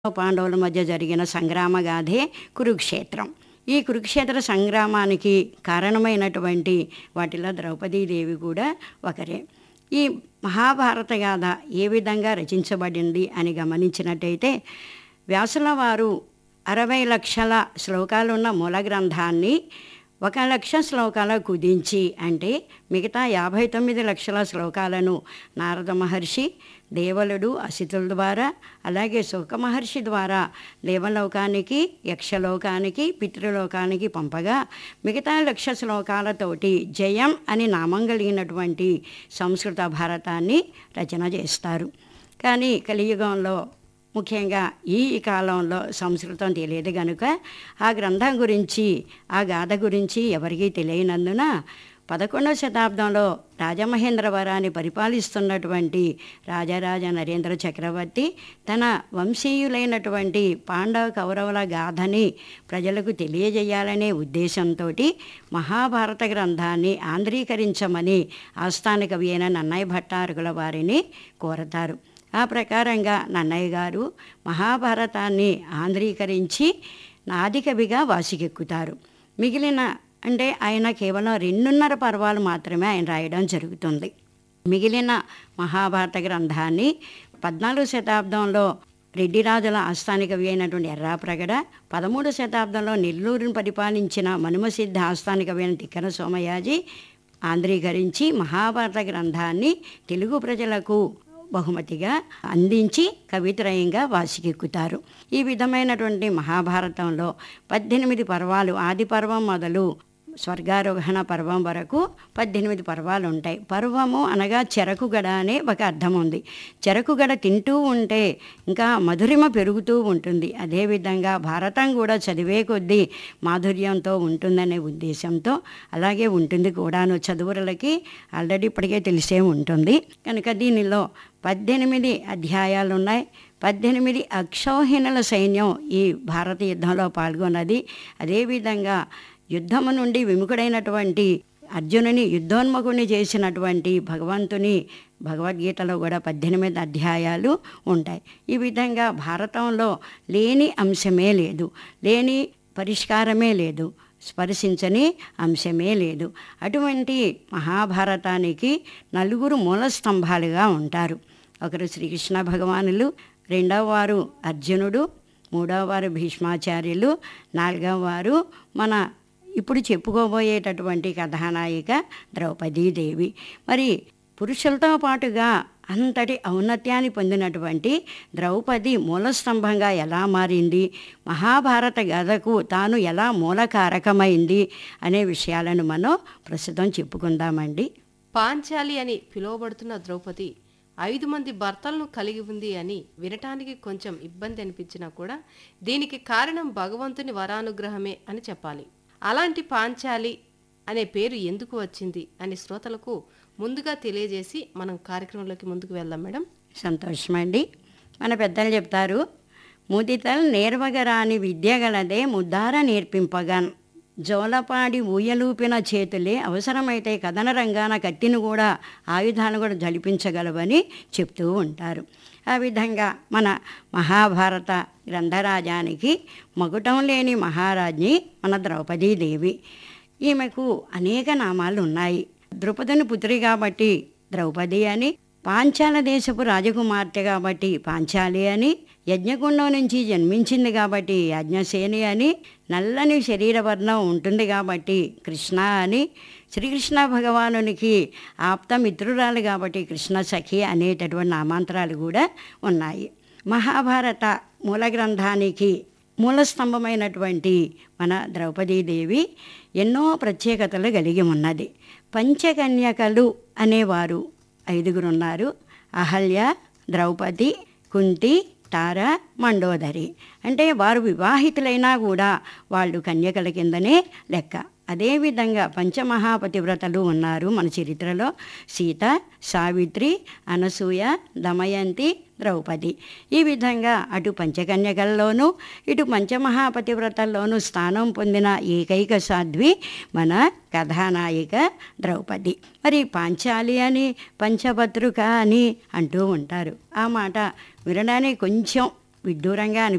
పాండవుల మధ్య జరిగిన సంగ్రామ గాథే కురుక్షేత్రం ఈ కురుక్షేత్ర సంగ్రామానికి కారణమైనటువంటి వాటిలో ద్రౌపదీదేవి కూడా ఒకరే ఈ మహాభారత గాథ ఏ విధంగా రచించబడింది అని గమనించినట్టయితే వ్యాసుల వారు అరవై లక్షల శ్లోకాలున్న మూల గ్రంథాన్ని ఒక లక్ష శ్లోకాల కుదించి అంటే మిగతా యాభై తొమ్మిది లక్షల శ్లోకాలను నారద మహర్షి దేవలుడు అసితుల ద్వారా అలాగే సుఖ మహర్షి ద్వారా దేవలోకానికి యక్షలోకానికి పితృలోకానికి పంపగా మిగతా లక్ష శ్లోకాలతోటి జయం అని నామం కలిగినటువంటి సంస్కృత భారతాన్ని రచన చేస్తారు కానీ కలియుగంలో ముఖ్యంగా ఈ కాలంలో సంస్కృతం తెలియదు కనుక ఆ గ్రంథం గురించి ఆ గాథ గురించి ఎవరికీ తెలియనందున పదకొండవ శతాబ్దంలో రాజమహేంద్రవరాన్ని పరిపాలిస్తున్నటువంటి రాజరాజ నరేంద్ర చక్రవర్తి తన వంశీయులైనటువంటి పాండవ కౌరవుల గాథని ప్రజలకు తెలియజేయాలనే ఉద్దేశంతో మహాభారత గ్రంథాన్ని ఆంధ్రీకరించమని ఆస్థాన కవి అయిన నన్నయ్య భట్టారకుల వారిని కోరతారు ఆ ప్రకారంగా నన్నయ్య గారు మహాభారతాన్ని ఆంధ్రీకరించి నాదికవిగా వాసికెక్కుతారు మిగిలిన అంటే ఆయన కేవలం రెండున్నర పర్వాలు మాత్రమే ఆయన రాయడం జరుగుతుంది మిగిలిన మహాభారత గ్రంథాన్ని పద్నాలుగు శతాబ్దంలో రెడ్డిరాజుల ఆస్థానిక కవి అయినటువంటి ఎర్రాప్రగడ పదమూడు శతాబ్దంలో నెల్లూరును పరిపాలించిన మనుమసిద్ధ ఆస్థానిక కవి అయిన తిక్కన సోమయాజి ఆంధ్రీకరించి మహాభారత గ్రంథాన్ని తెలుగు ప్రజలకు బహుమతిగా అందించి కవిత్రయంగా వాసికెక్కుతారు ఈ విధమైనటువంటి మహాభారతంలో పద్దెనిమిది పర్వాలు ఆది పర్వం మొదలు స్వర్గారోహణ పర్వం వరకు పద్దెనిమిది పర్వాలు ఉంటాయి పర్వము అనగా చెరకుగడ అనే ఒక అర్థం ఉంది చెరకుగడ తింటూ ఉంటే ఇంకా మధురిమ పెరుగుతూ ఉంటుంది అదేవిధంగా భారతం కూడా చదివే కొద్దీ మాధుర్యంతో ఉంటుందనే ఉద్దేశంతో అలాగే ఉంటుంది కూడాను చదువులకి ఆల్రెడీ ఇప్పటికే తెలిసే ఉంటుంది కనుక దీనిలో పద్దెనిమిది అధ్యాయాలు ఉన్నాయి పద్దెనిమిది అక్షౌహిణుల సైన్యం ఈ భారత యుద్ధంలో పాల్గొన్నది అదేవిధంగా యుద్ధము నుండి విముఖుడైనటువంటి అర్జునుని యుద్ధోన్ముఖుని చేసినటువంటి భగవంతుని భగవద్గీతలో కూడా పద్దెనిమిది అధ్యాయాలు ఉంటాయి ఈ విధంగా భారతంలో లేని అంశమే లేదు లేని పరిష్కారమే లేదు స్పర్శించని అంశమే లేదు అటువంటి మహాభారతానికి నలుగురు మూల స్తంభాలుగా ఉంటారు ఒకరు శ్రీకృష్ణ భగవానులు రెండవ వారు అర్జునుడు మూడవ వారు భీష్మాచార్యులు నాలుగవ వారు మన ఇప్పుడు చెప్పుకోబోయేటటువంటి కథానాయిక ద్రౌపదీదేవి మరి పురుషులతో పాటుగా అంతటి ఔన్నత్యాన్ని పొందినటువంటి ద్రౌపది మూలస్తంభంగా ఎలా మారింది మహాభారత గదకు తాను ఎలా మూలకారకమైంది అనే విషయాలను మనం ప్రస్తుతం చెప్పుకుందామండి పాంచాలి అని పిలువబడుతున్న ద్రౌపది ఐదు మంది భర్తలను కలిగి ఉంది అని వినటానికి కొంచెం ఇబ్బంది అనిపించినా కూడా దీనికి కారణం భగవంతుని వరానుగ్రహమే అని చెప్పాలి అలాంటి పాంచాలి అనే పేరు ఎందుకు వచ్చింది అని శ్రోతలకు ముందుగా తెలియజేసి మనం కార్యక్రమంలోకి ముందుకు వెళ్దాం మేడం సంతోషమండి మన పెద్దలు చెప్తారు ముదితల్ నేర్వగరాని విద్యగలదే ముద్దార నేర్పింపగన్ జోలపాడి ఊయలూపిన చేతులే అవసరమైతే కథన రంగాన కత్తిని కూడా ఆయుధాలను కూడా జలిపించగలవని చెప్తూ ఉంటారు ఆ విధంగా మన మహాభారత గ్రంథరాజానికి మగుటం లేని మహారాజ్ని మన ద్రౌపదీదేవి ఈమెకు అనేక నామాలు ఉన్నాయి ద్రుపదుని పుత్రి కాబట్టి ద్రౌపది అని పాంచాల దేశపు రాజకుమార్తె కాబట్టి పాంచాలి అని యజ్ఞకుండం నుంచి జన్మించింది కాబట్టి యజ్ఞసేని అని నల్లని శరీర వర్ణం ఉంటుంది కాబట్టి కృష్ణ అని శ్రీకృష్ణ భగవానునికి ఆప్త మిత్రురాలు కాబట్టి కృష్ణ సఖి అనేటటువంటి నామాంతరాలు కూడా ఉన్నాయి మహాభారత మూల గ్రంథానికి మూలస్తంభమైనటువంటి మన ద్రౌపదీదేవి ఎన్నో ప్రత్యేకతలు కలిగి ఉన్నది పంచకన్యకలు అనేవారు ఐదుగురు ఉన్నారు అహల్య ద్రౌపది కుంతి తార మండోదరి అంటే వారు వివాహితులైనా కూడా వాళ్ళు కన్యకల కిందనే లెక్క అదేవిధంగా పంచమహాపతివ్రతలు ఉన్నారు మన చరిత్రలో సీత సావిత్రి అనసూయ దమయంతి ద్రౌపది ఈ విధంగా అటు పంచకన్యకల్లోనూ ఇటు పంచమహాపతివ్రతల్లోనూ స్థానం పొందిన ఏకైక సాధ్వి మన కథానాయిక ద్రౌపది మరి పాంచాలి అని పంచభద్రుక అని అంటూ ఉంటారు ఆ మాట వినడానికి కొంచెం విడ్డూరంగా అనిపి